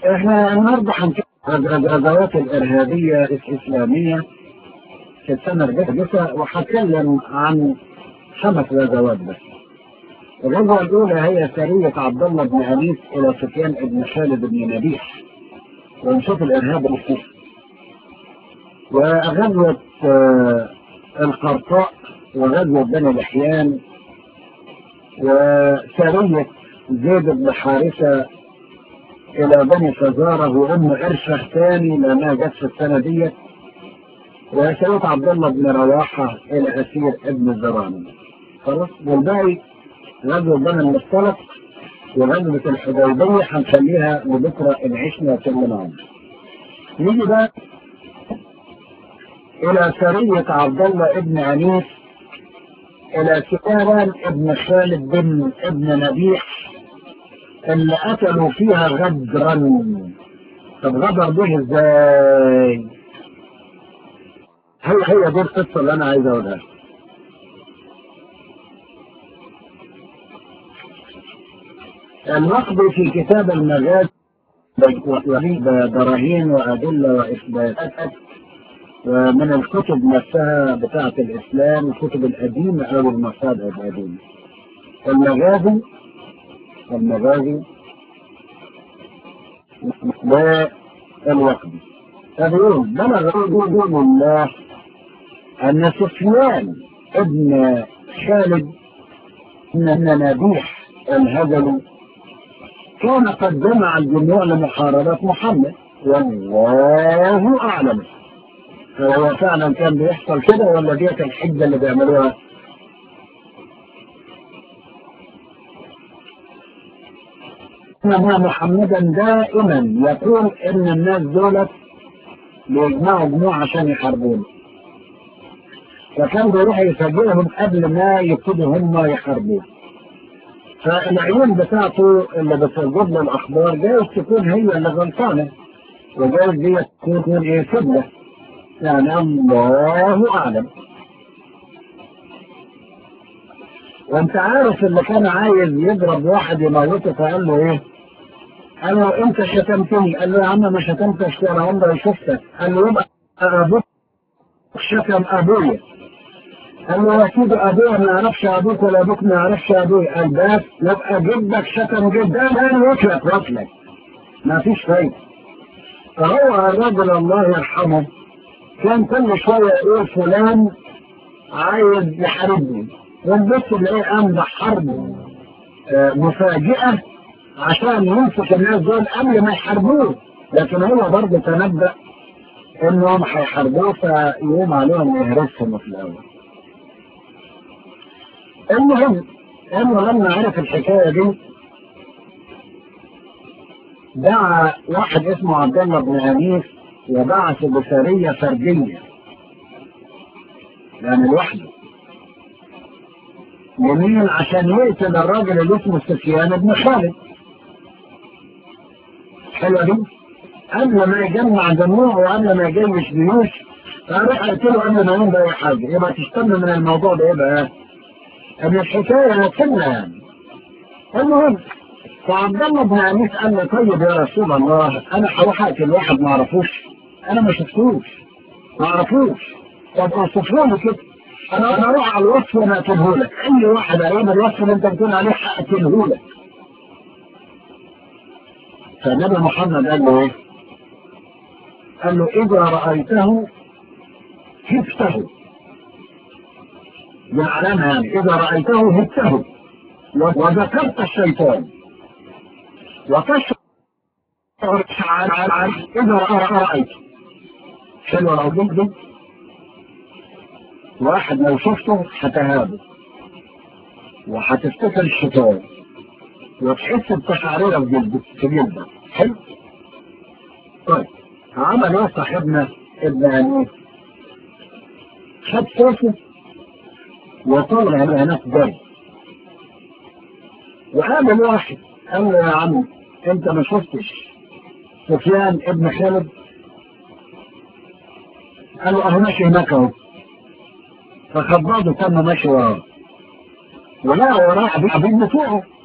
احنا النهارده هنشوف الغزوات الارهابيه الاسلاميه في السنه الجديده وهتكلم عن خمس غزوات بس. الغزوه الاولى هي سريه عبد الله بن انيس الى سفيان بن خالد بن نبيح ونشوف الارهاب الروسي. وغزوه القرطاء وغزوه بني لحيان وسريه زيد بن حارثه الى بني فزاره وام ارشه ثاني لانها جت في السنه ديت وسيد عبد الله بن رواحه الى اسير ابن زران خلاص والباقي غزوه بني المصطلق وغزوه الحديبيه هنخليها لبكره ان عشنا وكلنا عنها. نيجي بقى الى سريه عبد الله ابن انيس الى سفيان ابن خالد بن ابن نبيح اللي قتلوا فيها غدرا طب غدر به ازاي هي هي دي القصه اللي انا عايز اقولها النقد في كتاب المغازي براهين وادله واثباتات ومن الكتب نفسها بتاعه الاسلام الكتب القديمه او المصادر القديمه المغازي المغازي والوقت فبيقول بلغ رسول الله أن سفيان ابن خالد بن نبيح الهجلي كان قد جمع الجموع لمحاربة محمد والله أعلم فهو فعلا كان بيحصل كده ولا ديت الحجة اللي بيعملوها إنما محمدا دائما يقول إن الناس دولت بيجمعوا جموع عشان يحاربون فكان بيروح يفاجئهم قبل ما يبتدوا هم يحاربون فالعيون بتاعته اللي بتجيب له الأخبار جايز تكون هي اللي غلطانة وجايز دي تكون إيه فضلة يعني الله أعلم وانت عارف اللي كان عايز يضرب واحد يموته فقال له ايه قال له انت شتمتني قال له يا عم ما شتمتش انا عمري شفتك قال له يبقى ابوك شتم ابويا قال له يا سيدي ابويا ما يعرفش ابوك ولا ابوك ما يعرفش ابويا قال بس يبقى جدك شتم جدا انا وكلك وكلك ما فيش فايده فهو الراجل الله يرحمه كان كل شويه يقول فلان عايز يحاربني والبس اللي ايه قام بحرب آه مفاجئه عشان يمسك الناس دول قبل ما يحاربوه لكن هو برضه تنبأ انهم هيحاربوه فيقوم عليهم يهرسهم في الاول. المهم انه لما عرف الحكايه دي دعا واحد اسمه عبد الله بن انيس وبعث بسريه فرديه يعني لوحده يمين عشان يقتل الراجل اللي اسمه سفيان بن خالد حلوة دي قبل ما يجمع جموع وقبل ما يجيش جيوش فروح اقتله قبل ما يقوم بأي حاجة يبقى تستنى من الموضوع ده يبقى ان الحكاية نفسنا يعني المهم فعبد الله بن انيس قال له طيب يا رسول الله انا هروح اقتل واحد ما اعرفوش انا ما شفتوش ما اعرفوش طب اوصفه لي كده انا انا اروح على الوصف وانا اكتبه لك اي واحد ايام الوصف اللي انت بتقول عليه هاكتبه لك فالنبي محمد قال له ايه؟ قال له اذا رايته هبته بالعلامه يعني اذا رايته هبته وذكرت الشيطان وتشعر اذا رايته حلوه لو دي واحد لو شفته هتهابه وهتفتكر الشيطان وتحس بتحريره في جلدك في جلدك حلو طيب عمل ايه صاحبنا ابن انيس خد سيفه وطلع هناك جري وقابل واحد قال له يا عم انت ما شفتش سفيان ابن خالد قال له اهو ماشي هناك اهو فخد بعضه تم ماشي وراه ولا وراه حبيب بتوعه